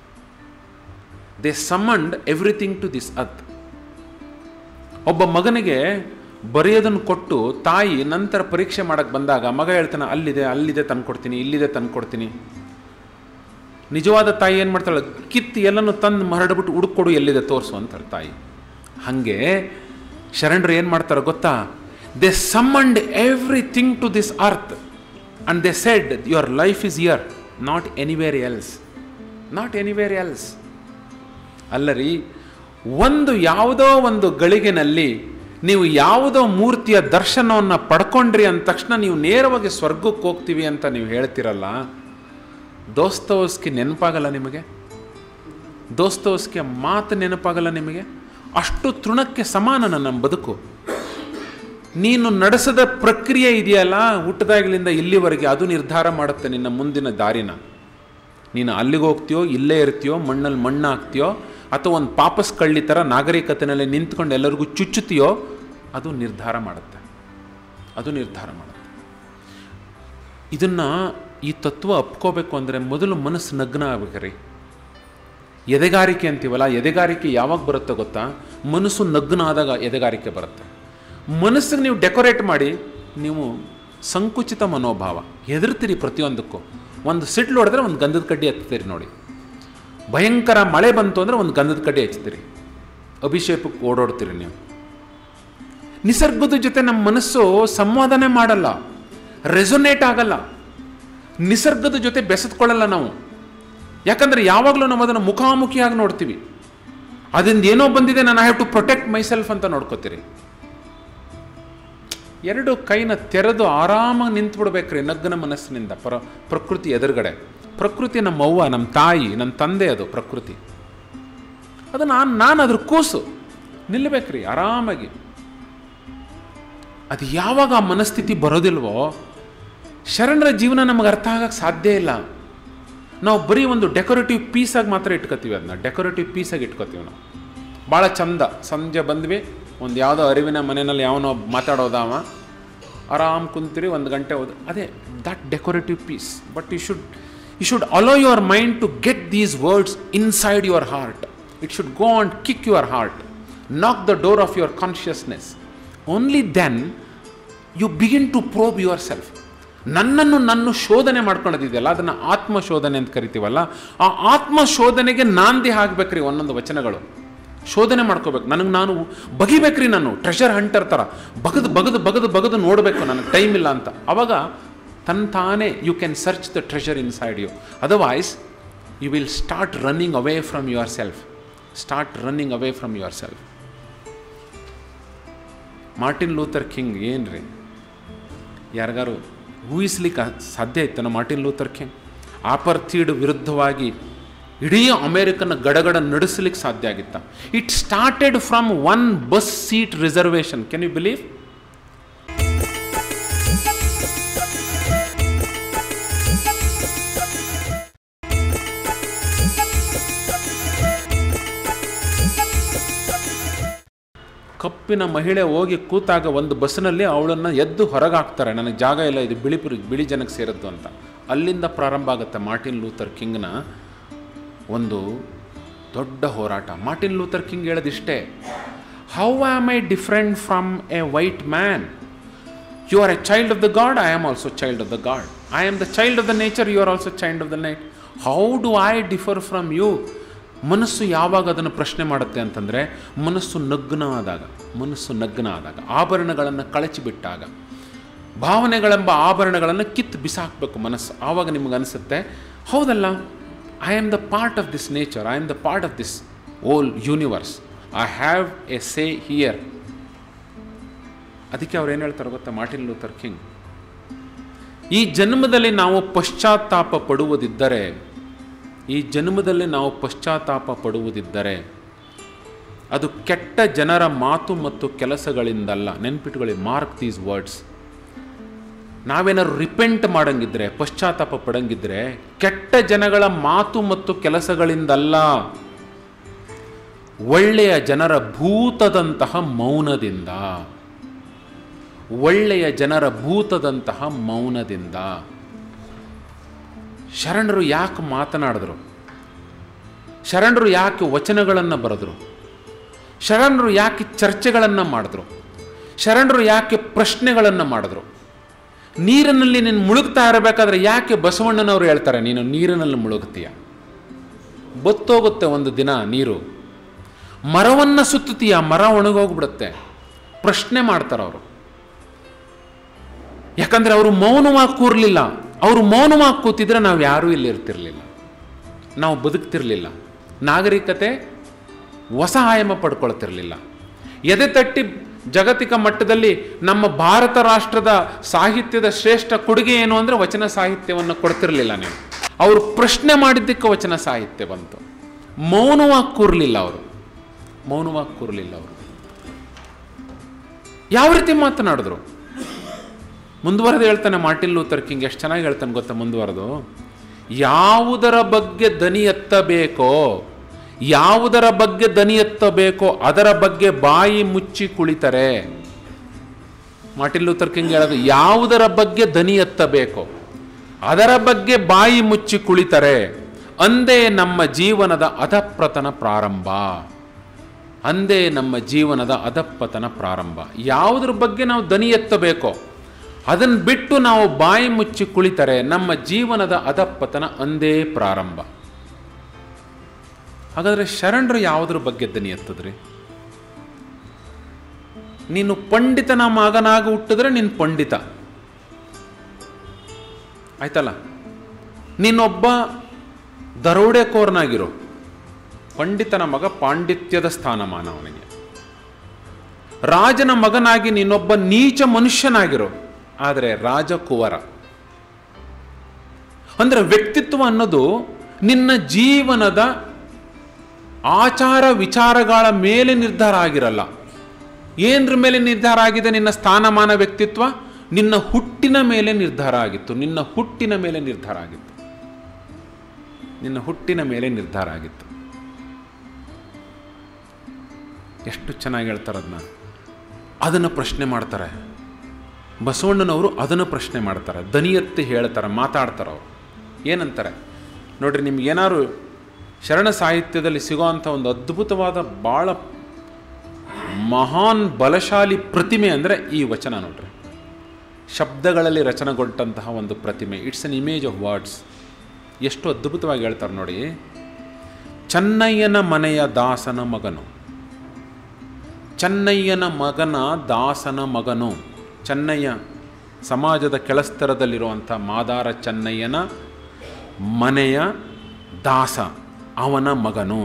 they summoned everything to this earth ಒಬ್ಬ ಮಗನಿಗೆ ಬರೆಯೋದನ್ನು ಕೊಟ್ಟು ತಾಯಿ ನಂತರ ಪರೀಕ್ಷೆ ಮಾಡಕ್ಕೆ ಬಂದಾಗ ಮಗ ಹೇಳ್ತಾನೆ ಅಲ್ಲಿದೆ ಅಲ್ಲಿದೆ ತಂದ್ಕೊಡ್ತೀನಿ ಇಲ್ಲಿದೆ ತಂದ್ಕೊಡ್ತೀನಿ ನಿಜವಾದ ತಾಯಿ ಏನು ಮಾಡ್ತಾಳೆ ಕಿತ್ತು ಎಲ್ಲನೂ ತಂದು ಮರಡ್ಬಿಟ್ಟು ಹುಡುಕೊಡು ಎಲ್ಲಿದೆ ತೋರಿಸು ಅಂತಾಳೆ ತಾಯಿ ಹಾಗೆ ಶರಣರು ಏನು ಮಾಡ್ತಾರೆ ಗೊತ್ತಾ they summoned everything to this earth and they said your life is here not anywhere else not anywhere else ಅಲ್ಲರಿ ಒಂದು ಯಾವುದೋ ಒಂದು ಗಳಿಗೆನಲ್ಲಿ ನೀವು ಯಾವುದೋ ಮೂರ್ತಿಯ ದರ್ಶನವನ್ನು ಪಡ್ಕೊಂಡ್ರಿ ಅಂದ ತಕ್ಷಣ ನೀವು ನೇರವಾಗಿ ಸ್ವರ್ಗಕ್ಕೆ ಹೋಗ್ತೀವಿ ಅಂತ ನೀವು ಹೇಳ್ತಿರಲ್ಲ ದೋಸ್ತೋಸ್ಕಿ ನೆನಪಾಗಲ್ಲ ನಿಮಗೆ ದೋಸ್ತೋಸ್ಗೆ ಮಾತು ನೆನಪಾಗಲ್ಲ ನಿಮಗೆ ಅಷ್ಟು ತೃಣಕ್ಕೆ ಸಮಾನ ನಮ್ಮ ಬದುಕು ನೀನು ನಡೆಸದ ಪ್ರಕ್ರಿಯೆ ಇದೆಯಲ್ಲ ಹುಟ್ಟದಾಗಲಿಂದ ಇಲ್ಲಿವರೆಗೆ ಅದು ನಿರ್ಧಾರ ಮಾಡುತ್ತೆ ನಿನ್ನ ಮುಂದಿನ ದಾರಿನ ನೀನು ಅಲ್ಲಿಗೆ ಹೋಗ್ತೀಯೋ ಇಲ್ಲೇ ಇರ್ತೀಯೋ ಮಣ್ಣಲ್ಲಿ ಮಣ್ಣು ಹಾಕ್ತೀಯೋ ಅಥವಾ ಒಂದು ಪಾಪಸ್ ಕಳ್ಳಿ ಥರ ನಾಗರಿಕತೆಯಲ್ಲಿ ನಿಂತ್ಕೊಂಡು ಎಲ್ಲರಿಗೂ ಚುಚ್ಚುತ್ತೀಯೋ ಅದು ನಿರ್ಧಾರ ಮಾಡುತ್ತೆ ಅದು ನಿರ್ಧಾರ ಮಾಡುತ್ತೆ ಇದನ್ನು ಈ ತತ್ವ ಅಪ್ಕೋಬೇಕು ಅಂದರೆ ಮೊದಲು ಮನಸ್ಸು ನಗ್ನ ಆಗ್ಬೇಕ್ರಿ ಎದೆಗಾರಿಕೆ ಅಂತೀವಲ್ಲ ಎದೆಗಾರಿಕೆ ಯಾವಾಗ ಬರುತ್ತೆ ಗೊತ್ತಾ ಮನಸ್ಸು ನಗ್ನ ಆದಾಗ ಎದೆಗಾರಿಕೆ ಬರುತ್ತೆ ಮನಸ್ಸಿಗೆ ನೀವು ಡೆಕೋರೇಟ್ ಮಾಡಿ ನೀವು ಸಂಕುಚಿತ ಮನೋಭಾವ ಹೆದರ್ತೀರಿ ಪ್ರತಿಯೊಂದಕ್ಕೂ ಒಂದು ಸಿಡ್ಲು ಹೊಡೆದ್ರೆ ಒಂದು ಗಂಧದ ಕಡ್ಡಿ ಹತ್ತೀರಿ ನೋಡಿ ಭಯಂಕರ ಮಳೆ ಬಂತು ಅಂದರೆ ಒಂದು ಗಂಧದ ಕಡ್ಡಿ ಹಚ್ತೀರಿ ಅಭಿಷೇಕಕ್ಕೆ ಓಡೋಡ್ತೀರಿ ನೀವು ನಿಸರ್ಗದ ಜೊತೆ ನಮ್ಮ ಮನಸ್ಸು ಸಂವಾದನೆ ಮಾಡಲ್ಲ ರೆಸೊನೇಟ್ ಆಗಲ್ಲ ನಿಸರ್ಗದ ಜೊತೆ ಬೆಸೆದುಕೊಳ್ಳಲ್ಲ ನಾವು ಯಾಕಂದ್ರೆ ಯಾವಾಗಲೂ ನಾವು ಅದನ್ನು ಮುಖಾಮುಖಿಯಾಗಿ ನೋಡ್ತೀವಿ ಅದರಿಂದ ಏನೋ ಬಂದಿದೆ ನಾನು I have to protect myself ಅಂತ ನೋಡ್ಕೋತೀರಿ ಎರಡು ಕೈನ ತೆರೆದು ಆರಾಮಾಗಿ ನಿಂತ್ಬಿಡ್ಬೇಕ್ರಿ ನಗ್ಗನ ಮನಸ್ಸಿನಿಂದ ಪರ ಪ್ರಕೃತಿ ಎದುರುಗಡೆ ಪ್ರಕೃತಿ ನಮ್ಮ ಅವ್ವ ನಮ್ಮ ತಾಯಿ ನಮ್ಮ ತಂದೆ ಅದು ಪ್ರಕೃತಿ ಅದು ನಾನು ನಾನು ಅದ್ರ ಕೂಸು ನಿಲ್ಲಬೇಕ್ರಿ ಆರಾಮಾಗಿ ಅದು ಯಾವಾಗ ಆ ಮನಸ್ಥಿತಿ ಬರೋದಿಲ್ವೋ ಶರಣರ ಜೀವನ ನಮಗೆ ಅರ್ಥ ಆಗಕ್ಕೆ ಸಾಧ್ಯ ಇಲ್ಲ ನಾವು ಬರೀ ಒಂದು ಡೆಕೋರೇಟಿವ್ ಪೀಸಾಗಿ ಮಾತ್ರ ಇಟ್ಕೋತೀವಿ ಅದನ್ನ ಡೆಕೋರೇಟಿವ್ ಪೀಸಾಗಿ ಇಟ್ಕೋತೀವಿ ನಾವು ಭಾಳ ಚಂದ ಸಂಜೆ ಬಂದ್ವಿ ಒಂದು ಯಾವುದೋ ಅರಿವಿನ ಮನೆಯಲ್ಲಿ ಯಾವನೋ ಮಾತಾಡೋದವ ಆರಾಮ್ ಕುಂತಿರಿ ಒಂದು ಗಂಟೆ ಹೋದ ಅದೇ that decorative piece but you should you should allow your mind to get these words inside your heart it should go on kick your heart knock the door of your consciousness only then you begin to probe your self ನನ್ನನ್ನು ನನ್ನ ಶೋಧನೆ ಮಾಡ್ಕೊಳ್ಳೋದಿದೆಯಲ್ಲ ಅದನ್ನು ಆತ್ಮ ಶೋಧನೆ ಅಂತ ಕರಿತೀವಲ್ಲ ಆ ಆತ್ಮ ಶೋಧನೆಗೆ ನಾಂದಿ ಹಾಕ್ಬೇಕ್ರಿ ಒಂದೊಂದು ವಚನಗಳು ಶೋಧನೆ ಮಾಡ್ಕೋಬೇಕು ನನಗೆ ನಾನು ಬಗಿಬೇಕ್ರಿ ನಾನು ಟ್ರೆಷರ್ ಹಂಟರ್ ಥರ ಬಗದು ಬಗದು ಬಗದು ಬಗದು ನೋಡಬೇಕು ನನಗೆ ಟೈಮ್ ಇಲ್ಲ ಅಂತ ಅವಾಗ ತನ್ನ ತಾನೇ you can search the treasure inside you otherwise you will start running away from your self start running away from your self Martin Luther King ಏನ್ರಿ ಯಾರಿಗಾರು ಊಹಿಸ್ಲಿಕ್ಕೆ ಸಾಧ್ಯ ಇತ್ತನ ಮಾರ್ಟಿನ್ ಲೂಥರ್ ಕಿಂಗ್ ಆಪರ್ಥೀಡ್ ವಿರುದ್ಧವಾಗಿ ಇಡೀ ಅಮೇರಿಕನ್ ಗಡಗಡ ನಡೆಸಲಿಕ್ಕೆ ಸಾಧ್ಯ ಆಗಿತ್ತ it started from one bus seat reservation can you believe ಕಪ್ಪಿನ ಮಹಿಳೆ ಹೋಗಿ ಕೂತಾಗ ಒಂದು ಬಸ್ನಲ್ಲಿ ಅವಳನ್ನು ಎದ್ದು ಹೊರಗೆ ಹಾಕ್ತಾರೆ ನನಗೆ ಜಾಗ ಇಲ್ಲ ಇದು ಬಿಳಿಪುರಿ ಬಿಳಿ ಜನಕ್ಕೆ ಸೇರದ್ದು ಅಂತ ಅಲ್ಲಿಂದ ಪ್ರಾರಂಭ ಆಗುತ್ತೆ ಮಾರ್ಟಿನ್ ಲೂಥರ್ ಕಿಂಗ್ನ ಒಂದು ದೊಡ್ಡ ಹೋರಾಟ ಮಾರ್ಟಿನ್ ಲೂಥರ್ ಕಿಂಗ್ ಹೇಳೋದಿಷ್ಟೇ how am I different from a white man you are a child of the God I am also child of the God I am the child of the nature you are also child of the night how do I differ from you ಮನಸ್ಸು ಯಾವಾಗ ಅದನ್ನು ಪ್ರಶ್ನೆ ಮಾಡುತ್ತೆ ಅಂತಂದರೆ ಮನಸ್ಸು ನಗ್ನ ಆದಾಗ ಮನಸ್ಸು ನಗ್ನ ಆದಾಗ ಆಭರಣಗಳನ್ನು ಕಳಚಿಬಿಟ್ಟಾಗ ಭಾವನೆಗಳೆಂಬ ಆಭರಣಗಳನ್ನು ಕಿತ್ತು ಬಿಸಾಕಬೇಕು ಮನಸ್ಸು ಆವಾಗ ನಿಮ್ಗೆ ಅನಿಸುತ್ತೆ ಹೌದಲ್ಲ I am the part of this nature I am the part of this whole universe I have a say here ಅದಕ್ಕೆ ಅವ್ರು ಏನು ಹೇಳ್ತಾರೆ ಗೊತ್ತಾ ಮಾರ್ಟಿನ್ ಲೂಥರ್ ಕಿಂಗ್ ಈ ಜನ್ಮದಲ್ಲಿ ನಾವು ಪಶ್ಚಾತ್ತಾಪ ಪಡುವುದಿದ್ದರೆ ಈ ಜನ್ಮದಲ್ಲಿ ನಾವು ಪಶ್ಚಾತ್ತಾಪ ಪಡುವುದಿದ್ದರೆ ಅದು ಕೆಟ್ಟ ಜನರ ಮಾತು ಮತ್ತು ಕೆಲಸಗಳಿಂದಲ್ಲ ನೆನ್ಪಿಟ್ಕೊಳ್ಳಿ ಮಾರ್ಕ್ ದೀಸ್ ವರ್ಡ್ಸ್ ನಾವೇನಾದ್ರು ರಿಪೆಂಟ್ ಮಾಡಂಗಿದ್ರೆ ಪಶ್ಚಾತ್ತಾಪ ಪಡಂಗಿದ್ರೆ ಕೆಟ್ಟ ಜನಗಳ ಮಾತು ಮತ್ತು ಕೆಲಸಗಳಿಂದಲ್ಲ ಒಳ್ಳೆಯ ಜನರ ಭೂತದಂತಹ ಮೌನದಿಂದ ಒಳ್ಳೆಯ ಜನರ ಭೂತದಂತಹ ಮೌನದಿಂದ ಶರಣರು ಯಾಕೆ ಮಾತನಾಡಿದ್ರು ಶರಣರು ಯಾಕೆ ವಚನಗಳನ್ನು ಬರೆದ್ರು ಶರಣರು ಯಾಕೆ ಚರ್ಚೆಗಳನ್ನು ಮಾಡಿದ್ರು ಶರಣರು ಯಾಕೆ ಪ್ರಶ್ನೆಗಳನ್ನು ಮಾಡಿದ್ರು ನೀರಿನಲ್ಲಿ ನೀನು ಮುಳುಗ್ತಾ ಇರಬೇಕಾದ್ರೆ ಯಾಕೆ ಬಸವಣ್ಣನವರು ಹೇಳ್ತಾರೆ ನೀನು ನೀರಿನಲ್ಲಿ ಮುಳುಗ್ತೀಯ ಬತ್ತೋಗುತ್ತೆ ಒಂದು ದಿನ ನೀರು ಮರವನ್ನು ಸುತ್ತುತ್ತೀಯ ಮರ ಒಣಗೋಗ್ಬಿಡುತ್ತೆ ಪ್ರಶ್ನೆ ಮಾಡ್ತಾರೆ ಅವರು ಯಾಕಂದ್ರೆ ಅವರು ಮೌನವಾಗಿ ಕೂರ್ಲಿಲ್ಲ ಅವರು ಮೌನವಾಗಿ ಕೂತಿದ್ರೆ ನಾವು ಯಾರೂ ಇಲ್ಲಿ ಇರ್ತಿರ್ಲಿಲ್ಲ ನಾವು ಬದುಕ್ತಿರ್ಲಿಲ್ಲ ನಾಗರಿಕತೆ ಹೊಸ ಆಯಾಮ ಪಡ್ಕೊಳ್ತಿರ್ಲಿಲ್ಲ ಎದೆ ತಟ್ಟಿ ಜಾಗತಿಕ ಮಟ್ಟದಲ್ಲಿ ನಮ್ಮ ಭಾರತ ರಾಷ್ಟ್ರದ ಸಾಹಿತ್ಯದ ಶ್ರೇಷ್ಠ ಕೊಡುಗೆ ಏನು ಅಂದರೆ ವಚನ ಸಾಹಿತ್ಯವನ್ನು ಕೊಡ್ತಿರ್ಲಿಲ್ಲ ನೀವು ಅವರು ಪ್ರಶ್ನೆ ಮಾಡಿದ್ದಕ್ಕೆ ವಚನ ಸಾಹಿತ್ಯ ಬಂತು ಮೌನವಾಗಿ ಕೂರ್ಲಿಲ್ಲ ಅವರು ಮೌನವಾಗಿ ಕೂರ್ಲಿಲ್ಲ ಅವರು ಯಾವ ರೀತಿ ಮಾತನಾಡಿದ್ರು ಮುಂದುವರೆದು ಹೇಳ್ತಾನೆ ಮಾರ್ಟಿನ್ ಲೂಥರ್ ಕಿಂಗ್ ಎಷ್ಟು ಚೆನ್ನಾಗಿ ಹೇಳ್ತಾನೆ ಗೊತ್ತಾ ಮುಂದುವರೆದು ಯಾವುದರ ಬಗ್ಗೆ ದನಿ ಎತ್ತಬೇಕೋ ಯಾವುದರ ಬಗ್ಗೆ ದನಿ ಎತ್ತಬೇಕೋ ಅದರ ಬಗ್ಗೆ ಬಾಯಿ ಮುಚ್ಚಿ ಕುಳಿತರೆ ಮಾರ್ಟಿನ್ ಲೂಥರ್ ಕಿಂಗ್ ಹೇಳೋದು ಯಾವುದರ ಬಗ್ಗೆ ದನಿ ಎತ್ತಬೇಕೋ ಅದರ ಬಗ್ಗೆ ಬಾಯಿ ಮುಚ್ಚಿ ಕುಳಿತರೆ ಅಂದೇ ನಮ್ಮ ಜೀವನದ ಅಧಪ್ರತನ ಪ್ರಾರಂಭ ಅಂದೇ ನಮ್ಮ ಜೀವನದ ಅಧಪ್ಪತನ ಪ್ರಾರಂಭ ಯಾವುದ್ರ ಬಗ್ಗೆ ನಾವು ದನಿ ಎತ್ತಬೇಕೋ ಅದನ್ನು ಬಿಟ್ಟು ನಾವು ಬಾಯಿ ಮುಚ್ಚಿ ಕುಳಿತರೆ ನಮ್ಮ ಜೀವನದ ಅಧಪ್ಪತನ ಅಂದೇ ಪ್ರಾರಂಭ ಹಾಗಾದರೆ ಶರಣರು ಯಾವುದ್ರ ಬಗ್ಗೆ ದನಿ ಎತ್ತದ್ರಿ ನೀನು ಪಂಡಿತನ ಮಗನಾಗಿ ಹುಟ್ಟಿದ್ರೆ ನೀನು ಪಂಡಿತ ಆಯ್ತಲ್ಲ ನೀನೊಬ್ಬ ದರೋಡೆಕೋರನಾಗಿರೋ ಪಂಡಿತನ ಮಗ ಪಾಂಡಿತ್ಯದ ಸ್ಥಾನಮಾನ ಅವನಿಗೆ ರಾಜನ ಮಗನಾಗಿ ನೀನೊಬ್ಬ ನೀಚ ಮನುಷ್ಯನಾಗಿರೋ ಆದರೆ ರಾಜಕುವರ ಅಂದ್ರೆ ವ್ಯಕ್ತಿತ್ವ ಅನ್ನೋದು ನಿನ್ನ ಜೀವನದ ಆಚಾರ ವಿಚಾರಗಳ ಮೇಲೆ ನಿರ್ಧಾರ ಆಗಿರಲ್ಲ ಏನರ ಮೇಲೆ ನಿರ್ಧಾರ ಆಗಿದೆ ನಿನ್ನ ಸ್ಥಾನಮಾನ ವ್ಯಕ್ತಿತ್ವ ನಿನ್ನ ಹುಟ್ಟಿನ ಮೇಲೆ ನಿರ್ಧಾರ ಆಗಿತ್ತು ನಿನ್ನ ಹುಟ್ಟಿನ ಮೇಲೆ ನಿರ್ಧಾರ ಆಗಿತ್ತು ನಿನ್ನ ಹುಟ್ಟಿನ ಮೇಲೆ ನಿರ್ಧಾರ ಆಗಿತ್ತು ಎಷ್ಟು ಚೆನ್ನಾಗಿ ಹೇಳ್ತಾರೆ ಅದನ್ನ ಅದನ್ನು ಪ್ರಶ್ನೆ ಮಾಡ್ತಾರೆ ಬಸವಣ್ಣನವರು ಅದನ್ನು ಪ್ರಶ್ನೆ ಮಾಡ್ತಾರೆ ದನಿ ಎತ್ತಿ ಹೇಳ್ತಾರೆ ಮಾತಾಡ್ತಾರೆ ಅವರು ಏನಂತಾರೆ ನೋಡ್ರಿ ನಿಮ್ಗೆ ಏನಾದ್ರು ಶರಣ ಸಾಹಿತ್ಯದಲ್ಲಿ ಸಿಗೋವಂಥ ಒಂದು ಅದ್ಭುತವಾದ ಭಾಳ ಮಹಾನ್ ಬಲಶಾಲಿ ಪ್ರತಿಮೆ ಅಂದರೆ ಈ ವಚನ ನೋಡ್ರಿ ಶಬ್ದಗಳಲ್ಲಿ ರಚನೆಗೊಂಡಂತಹ ಒಂದು ಪ್ರತಿಮೆ it's an image of words ಎಷ್ಟು ಅದ್ಭುತವಾಗಿ ಹೇಳ್ತಾರೆ ನೋಡಿ ಚೆನ್ನಯ್ಯನ ಮನೆಯ ದಾಸನ ಮಗನು ಚೆನ್ನಯ್ಯನ ಮಗನ ದಾಸನ ಮಗನು ಚೆನ್ನಯ್ಯ ಸಮಾಜದ ಕೆಳಸ್ತರದಲ್ಲಿರುವಂಥ ಮಾದಾರ ಚೆನ್ನಯ್ಯನ ಮನೆಯ ದಾಸ ಅವನ ಮಗನು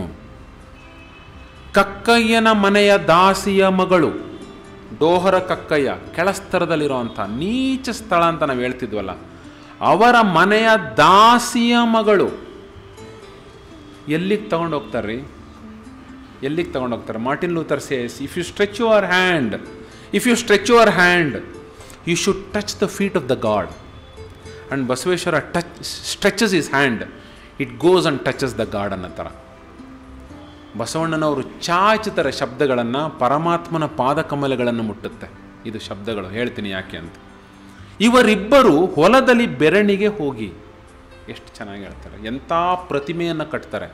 ಕಕ್ಕಯ್ಯನ ಮನೆಯ ದಾಸಿಯ ಮಗಳು ಡೋಹರ ಕಕ್ಕಯ್ಯ ಕೆಳಸ್ತರದಲ್ಲಿರುವಂಥ ನೀಚ ಸ್ಥಳ ಅಂತ ನಾವು ಹೇಳ್ತಿದ್ವಲ್ಲ ಅವರ ಮನೆಯ ದಾಸಿಯ ಮಗಳು ಎಲ್ಲಿಗೆ ತಗೊಂಡು ಹೋಗ್ತಾರ್ರಿ ಎಲ್ಲಿಗೆ ತಗೊಂಡು ಹೋಗ್ತಾರೆ Martin Luther says if you stretch your hand if you stretch your hand you should touch the feet of the God and Basaveshwara touch stretches his hand it goes and touches the God ಅನ್ನೋ ಥರ ಬಸವಣ್ಣನವರು ಚಾಚಿತರ ಶಬ್ದಗಳನ್ನು ಪರಮಾತ್ಮನ ಪಾದಕಮಲಗಳನ್ನು ಮುಟ್ಟುತ್ತೆ ಇದು ಶಬ್ದಗಳು ಹೇಳ್ತೀನಿ ಯಾಕೆ ಅಂತ ಇವರಿಬ್ಬರು ಹೊಲದಲ್ಲಿ ಬೆರಣಿಗೆ ಹೋಗಿ ಎಷ್ಟು ಚೆನ್ನಾಗಿ ಹೇಳ್ತಾರೆ ಎಂಥ ಪ್ರತಿಮೆಯನ್ನು ಕಟ್ತಾರೆ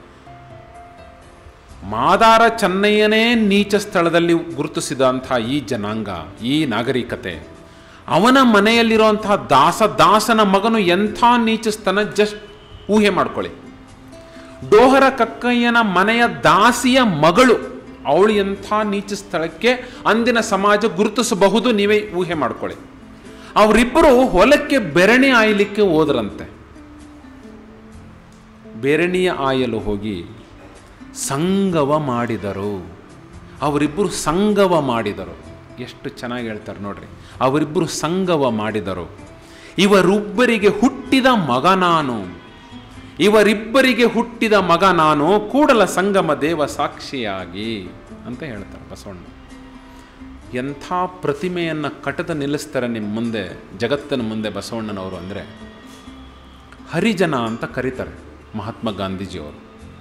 ಮಾದಾರ ಚೆನ್ನಯ್ಯನೇ ನೀಚ ಸ್ಥಳದಲ್ಲಿ ಗುರುತಿಸಿದಂಥ ಈ ಜನಾಂಗ ಈ ನಾಗರಿಕತೆ ಅವನ ಮನೆಯಲ್ಲಿರುವಂತಹ ದಾಸ ದಾಸನ ಮಗನು ಎಂಥ ನೀಚ ಸ್ಥಾನ ಜಸ್ಟ್ ಊಹೆ ಮಾಡ್ಕೊಳ್ಳಿ ಡೋಹರ ಕಕ್ಕಯ್ಯನ ಮನೆಯ ದಾಸಿಯ ಮಗಳು ಅವಳು ಎಂಥ ನೀಚ ಸ್ಥಳಕ್ಕೆ ಅಂದಿನ ಸಮಾಜ ಗುರುತಿಸಬಹುದು ನೀವೇ ಊಹೆ ಮಾಡ್ಕೊಳ್ಳಿ ಅವರಿಬ್ಬರು ಹೊಲಕ್ಕೆ ಬೆರಣಿ ಆಯಲಿಕ್ಕೆ ಹೋದ್ರಂತೆ ಬೆರಣಿಯ ಆಯಲು ಹೋಗಿ ಸಂಗವ ಮಾಡಿದರು ಅವರಿಬ್ಬರು ಸಂಗವ ಮಾಡಿದರು ಎಷ್ಟು ಚೆನ್ನಾಗಿ ಹೇಳ್ತಾರೆ ನೋಡ್ರಿ ಅವರಿಬ್ಬರು ಸಂಗವ ಮಾಡಿದರು ಇವರಿಬ್ಬರಿಗೆ ಹುಟ್ಟಿದ ಮಗ ನಾನು ಇವರಿಬ್ಬರಿಗೆ ಹುಟ್ಟಿದ ಮಗ ನಾನು ಕೂಡಲ ಸಂಗಮ ದೇವ ಸಾಕ್ಷಿಯಾಗಿ ಅಂತ ಹೇಳ್ತಾರೆ ಬಸವಣ್ಣ ಎಂಥ ಪ್ರತಿಮೆಯನ್ನು ಕಟದ ನಿಲ್ಲಿಸ್ತಾರೆ ನಿಮ್ಮ ಮುಂದೆ ಜಗತ್ತಿನ ಮುಂದೆ ಬಸವಣ್ಣನವರು ಅಂದರೆ ಹರಿಜನ ಅಂತ ಕರೀತಾರೆ ಮಹಾತ್ಮ ಗಾಂಧೀಜಿಯವರು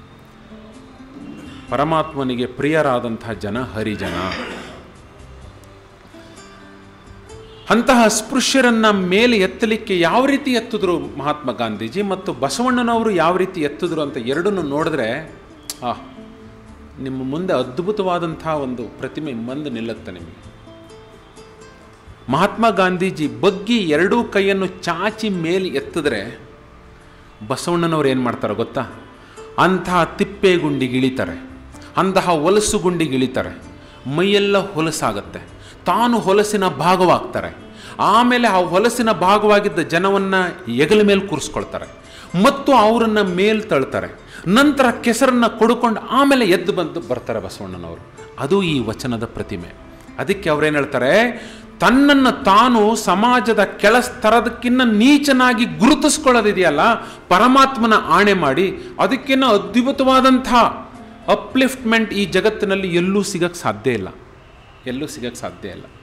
ಪರಮಾತ್ಮನಿಗೆ ಪ್ರಿಯರಾದಂತಹ ಜನ ಹರಿಜನ ಅಂತಹ ಅಸ್ಪೃಶ್ಯರನ್ನ ಮೇಲೆ ಎತ್ತಲಿಕ್ಕೆ ಯಾವ ರೀತಿ ಎತ್ತಿದ್ರು ಮಹಾತ್ಮ ಗಾಂಧೀಜಿ ಮತ್ತು ಬಸವಣ್ಣನವರು ಯಾವ ರೀತಿ ಎತ್ತಿದ್ರು ಅಂತ ಎರಡನ್ನು ನೋಡಿದ್ರೆ ಆ ನಿಮ್ಮ ಮುಂದೆ ಅದ್ಭುತವಾದಂಥ ಒಂದು ಪ್ರತಿಮೆ ಮುಂದೆ ನಿಲ್ಲುತ್ತೆ ನಿಮಗೆ ಮಹಾತ್ಮ ಗಾಂಧೀಜಿ ಬಗ್ಗಿ ಎರಡೂ ಕೈಯನ್ನು ಚಾಚಿ ಮೇಲೆ ಎತ್ತಿದ್ರೆ ಬಸವಣ್ಣನವ್ರು ಏನು ಮಾಡ್ತಾರೆ ಗೊತ್ತಾ ಅಂತಹ ತಿಪ್ಪೆ ಗುಂಡಿಗೆ ಇಳಿತಾರೆ ಅಂತಹ ಹೊಲಸು ಗುಂಡಿಗೆ ಇಳಿತಾರೆ ಮೈಯೆಲ್ಲ ಹೊಲಸಾಗತ್ತೆ ತಾನು ಹೊಲಸಿನ ಭಾಗವಾಗ್ತಾರೆ ಆಮೇಲೆ ಆ ಹೊಲಸಿನ ಭಾಗವಾಗಿದ್ದ ಜನವನ್ನು ಎಗಲ ಮೇಲೆ ಕೂರಿಸ್ಕೊಳ್ತಾರೆ ಮತ್ತು ಅವರನ್ನು ಮೇಲ್ ತಳ್ತಾರೆ ನಂತರ ಕೆಸರನ್ನು ಕೊಡ್ಕೊಂಡು ಆಮೇಲೆ ಎದ್ದು ಬಂದು ಬರ್ತಾರೆ ಬಸವಣ್ಣನವರು ಅದು ಈ ವಚನದ ಪ್ರತಿಮೆ ಅದಕ್ಕೆ ಅವ್ರೇನು ಹೇಳ್ತಾರೆ ತನ್ನನ್ನು ತಾನು ಸಮಾಜದ ಕೆಳಸ್ತರದಕ್ಕಿನ್ನ ನೀಚನಾಗಿ ಗುರುತಿಸ್ಕೊಳ್ಳೋದಿದೆಯಲ್ಲ ಪರಮಾತ್ಮನ ಆಣೆ ಮಾಡಿ ಅದಕ್ಕಿನ್ನ ಅದ್ಭುತವಾದಂಥ ಅಪ್ಲಿಫ್ಟ್ಮೆಂಟ್ ಈ ಜಗತ್ತಿನಲ್ಲಿ ಎಲ್ಲೂ ಸಿಗಕ್ಕೆ ಸಾಧ್ಯ ಇಲ್ಲ ಎಲ್ಲೂ ಸಿಗಕ್ಕೆ ಸಾಧ್ಯ ಇಲ್ಲ